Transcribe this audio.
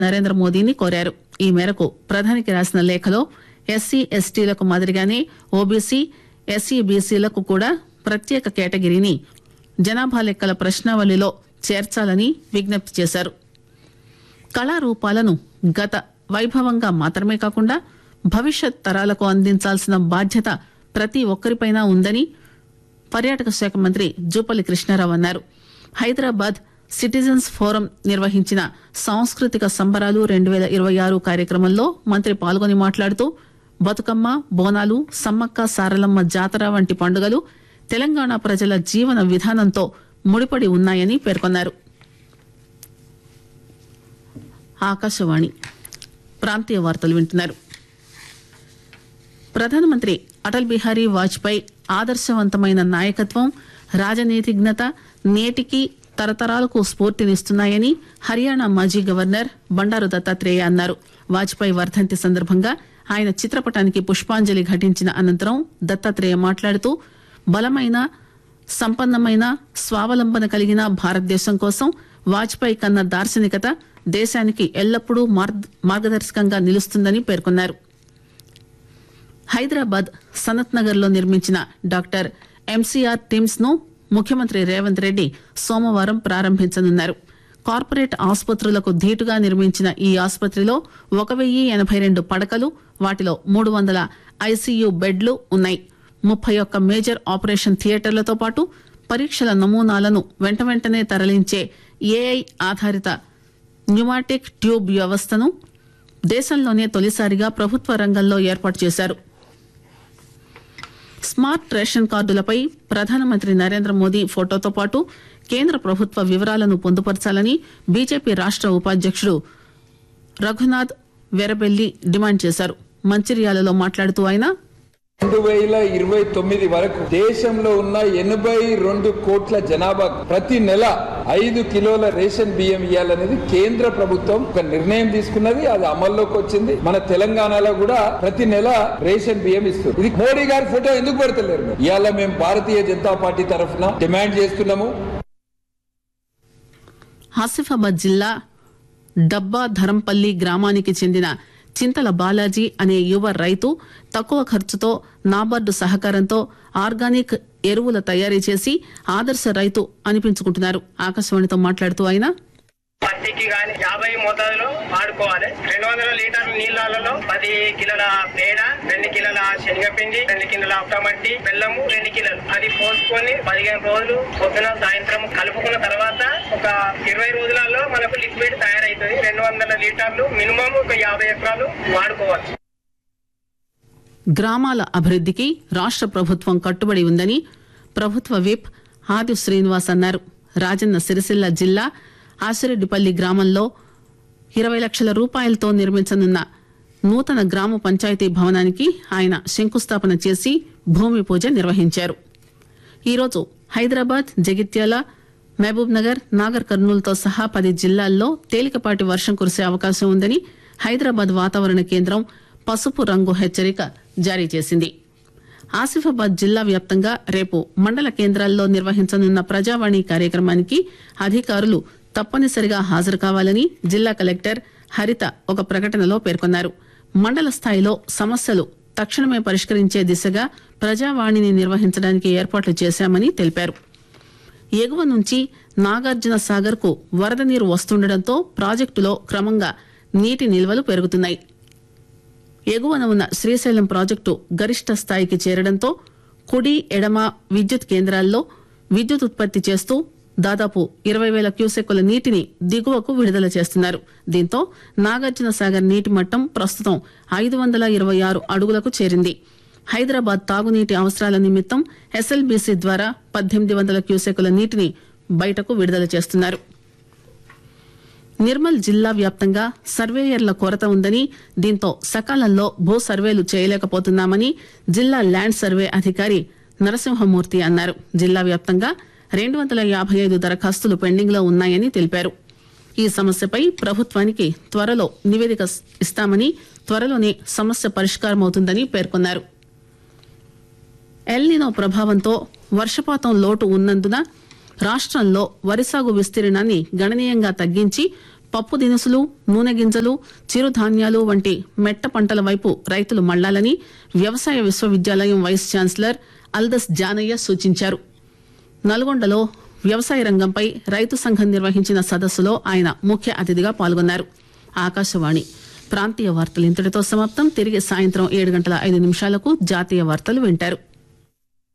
నరేంద్ర మోదీని కోరారు ఈ మేరకు ప్రధానికి రాసిన లేఖలో ఎస్సీ ఎస్టీలకు మాదిరిగానే ఓబీసీ ఎస్సీ బీసీలకు కూడా ప్రత్యేక కేటగిరీని జనాభా లెక్కల ప్రశ్నావళిలో చేర్చాలని విజ్ఞప్తి చేశారు కళారూపాలను గత వైభవంగా మాత్రమే కాకుండా భవిష్యత్ తరాలకు అందించాల్సిన బాధ్యత ప్రతి ఒక్కరిపైనా ఉందని పర్యాటక శాఖ మంత్రి జూపల్లి కృష్ణారావు అన్నారు హైదరాబాద్ సిటిజన్స్ ఫోరం నిర్వహించిన సాంస్కృతిక సంబరాలు రెండు వేల ఇరవై ఆరు కార్యక్రమంలో మంత్రి పాల్గొని మాట్లాడుతూ బతుకమ్మ బోనాలు సమ్మక్క సారలమ్మ జాతర వంటి పండుగలు తెలంగాణ ప్రజల జీవన విధానంతో ముడిపడి ఉన్నాయని పేర్కొన్నారు ఆకాశవాణి ప్రాంతీయ వార్తలు వింటున్నారు ప్రధానమంత్రి అటల్ బిహారీ వాజ్పేయి ఆదర్శవంతమైన నాయకత్వం రాజనీతిజ్ఞత నేటికి తరతరాలకు స్ఫూర్తినిస్తున్నాయని హర్యానా మాజీ గవర్నర్ బండారు దత్తాత్రేయ అన్నారు వాజ్పేయి వర్ధంతి సందర్భంగా ఆయన చిత్రపటానికి పుష్పాంజలి ఘటించిన అనంతరం దత్తాత్రేయ మాట్లాడుతూ బలమైన సంపన్నమైన స్వావలంబన కలిగిన భారతదేశం కోసం వాజ్పేయి కన్న దార్శనికత దేశానికి ఎల్లప్పుడూ మార్గ- మార్గదర్శకంగా నిలుస్తుందని పేర్కొన్నారు హైదరాబాద్ సనత్ నగర్ లో నిర్మించిన డాక్టర్ ఎంసీఆర్ టిమ్స్ ను ముఖ్యమంత్రి రేవంత్ రెడ్డి సోమవారం ప్రారంభించనున్నారు కార్పొరేట్ ఆసుపత్రులకు ధీటుగా నిర్మించిన ఈ ఆసుపత్రిలో ఒక వెయ్యి ఎనభై రెండు పడకలు వాటిలో మూడు వందల ఐసీయూ బెడ్లు ఉన్నాయి ముప్పై ఒక్క మేజర్ ఆపరేషన్ థియేటర్లతో పాటు పరీక్షల నమూనాలను వెంట వెంటనే తరలించే ఏఐ ఆధారిత న్యూమాటిక్ ట్యూబ్ వ్యవస్థను దేశంలోనే తొలిసారిగా ప్రభుత్వ రంగంలో ఏర్పాటు చేశారు స్మార్ట్ రేషన్ కార్డులపై ప్రధానమంత్రి నరేంద్ర మోదీ ఫోటోతో పాటు కేంద్ర ప్రభుత్వ వివరాలను పొందుపరచాలని బీజేపీ రాష్ట ఉపాధ్యక్షుడు రఘునాథ్ వెరబెల్లి డిమాండ్ చేశారు మంచిర్యాలలో మాట్లాడుతూ ఆయన రెండు వేల ఇరవై తొమ్మిది వరకు దేశంలో ఉన్న ఎనభై రెండు కోట్ల జనాభా ప్రతి నెల ఐదు కిలోల రేషన్ బియ్యం ఇవ్వాలనేది కేంద్ర ప్రభుత్వం ఒక నిర్ణయం తీసుకున్నది అది అమల్లోకి వచ్చింది మన తెలంగాణలో కూడా ప్రతి నెల రేషన్ బియ్యం ఇస్తుంది ఇది మోడీ గారి ఫోటో ఎందుకు పెడతలేరు మీరు? ఇవాళ మేము భారతీయ జనతా పార్టీ తరఫున డిమాండ్ చేస్తున్నాము ఆసిఫాబాద్ జిల్లా డబ్బా ధరంపల్లి గ్రామానికి చెందిన చింతల బాలాజీ అనే యువ రైతు తక్కువ ఖర్చుతో నాబార్డు సహకారంతో ఆర్గానిక్ ఎరువుల తయారీ చేసి ఆదర్శ రైతు అనిపించుకుంటున్నారు ఆకాశవాణితో మాట్లాడుతూ ఆయన పత్తికి గాని యాభై మోతాదులో వాడుకోవాలి రెండు వందల లీటర్ల నీళ్ళలో పది కిలోల పేడ రెండు కిలోల శనగపిండి రెండు కిలోల మట్టి బెల్లము రెండు కిలోలు అది పోసుకొని పదిహేను రోజులు పొద్దున సాయంత్రం కలుపుకున్న తర్వాత ఒక ఇరవై రోజులలో మనకు లిక్విడ్ తయారైతుంది రెండు వందల లీటర్లు మినిమం ఒక యాభై ఎకరాలు వాడుకోవచ్చు గ్రామాల అభివృద్ధికి రాష్ట్ర ప్రభుత్వం కట్టుబడి ఉందని ప్రభుత్వ విప్ ఆది శ్రీనివాస్ అన్నారు రాజన్న సిరిసిల్ల జిల్లా ఆసిరెడ్డిపల్లి గ్రామంలో ఇరవై లక్షల రూపాయలతో నిర్మించనున్న నూతన గ్రామ పంచాయతీ భవనానికి ఆయన శంకుస్థాపన చేసి భూమి పూజ నిర్వహించారు ఈరోజు హైదరాబాద్ జగిత్యాల మహబూబ్ నగర్ నాగర్ కర్నూలుతో సహా పది జిల్లాల్లో తేలికపాటి వర్షం కురిసే అవకాశం ఉందని హైదరాబాద్ వాతావరణ కేంద్రం పసుపు రంగు హెచ్చరిక జారీ చేసింది ఆసిఫాబాద్ జిల్లా వ్యాప్తంగా రేపు మండల కేంద్రాల్లో నిర్వహించనున్న ప్రజావాణి కార్యక్రమానికి అధికారులు తప్పనిసరిగా హాజరు కావాలని జిల్లా కలెక్టర్ హరిత ఒక ప్రకటనలో పేర్కొన్నారు మండల స్థాయిలో సమస్యలు తక్షణమే పరిష్కరించే దిశగా ప్రజావాణిని నిర్వహించడానికి ఏర్పాట్లు చేశామని తెలిపారు ఎగువ నుంచి నాగార్జున సాగర్ కు వరద నీరు వస్తుండటంతో ప్రాజెక్టులో క్రమంగా నీటి నిల్వలు పెరుగుతున్నాయి ఎగువన ఉన్న శ్రీశైలం ప్రాజెక్టు గరిష్ట స్థాయికి చేరడంతో కుడి ఎడమ విద్యుత్ కేంద్రాల్లో విద్యుత్ ఉత్పత్తి చేస్తూ దాదాపు ఇరవై వేల క్యూసెక్కుల నీటిని దిగువకు విడుదల చేస్తున్నారు దీంతో నాగార్జున సాగర్ నీటి మట్టం ప్రస్తుతం ఐదు వందల ఇరవై ఆరు అడుగులకు చేరింది హైదరాబాద్ తాగునీటి అవసరాల నిమిత్తం ఎస్ఎల్బీసీ ద్వారా పద్దెనిమిది వందల క్యూసెక్కుల నీటిని బయటకు విడుదల చేస్తున్నారు నిర్మల్ జిల్లా వ్యాప్తంగా సర్వేయర్ల కొరత ఉందని దీంతో సకాలంలో భూ సర్వేలు చేయలేకపోతున్నామని జిల్లా ల్యాండ్ సర్వే అధికారి నరసింహమూర్తి అన్నారు జిల్లా వ్యాప్తంగా రెండు వందల యాభై ఐదు దరఖాస్తులు పెండింగ్ లో ఉన్నాయని తెలిపారు ఈ సమస్యపై ప్రభుత్వానికి త్వరలో నివేదిక ఇస్తామని త్వరలోనే సమస్య పరిష్కారమవుతుందని పేర్కొన్నారు ఎల్నినో ప్రభావంతో వర్షపాతం లోటు ఉన్నందున రాష్ట్రంలో వరి సాగు విస్తీర్ణాన్ని గణనీయంగా తగ్గించి పప్పు దినుసులు నూనె గింజలు చిరుధాన్యాలు వంటి మెట్ట పంటల వైపు రైతులు మళ్లాలని వ్యవసాయ విశ్వవిద్యాలయం వైస్ ఛాన్సలర్ అల్దస్ జానయ్య సూచించారు నల్గొండలో వ్యవసాయ రంగంపై రైతు సంఘం నిర్వహించిన సదస్సులో ఆయన ముఖ్య అతిథిగా పాల్గొన్నారు ఆకాశవాణి ప్రాంతీయ వార్తలు ఇంతటితో సమాప్తం తిరిగి సాయంత్రం ఏడు గంటల ఐదు నిమిషాలకు జాతీయ వార్తలు వింటారు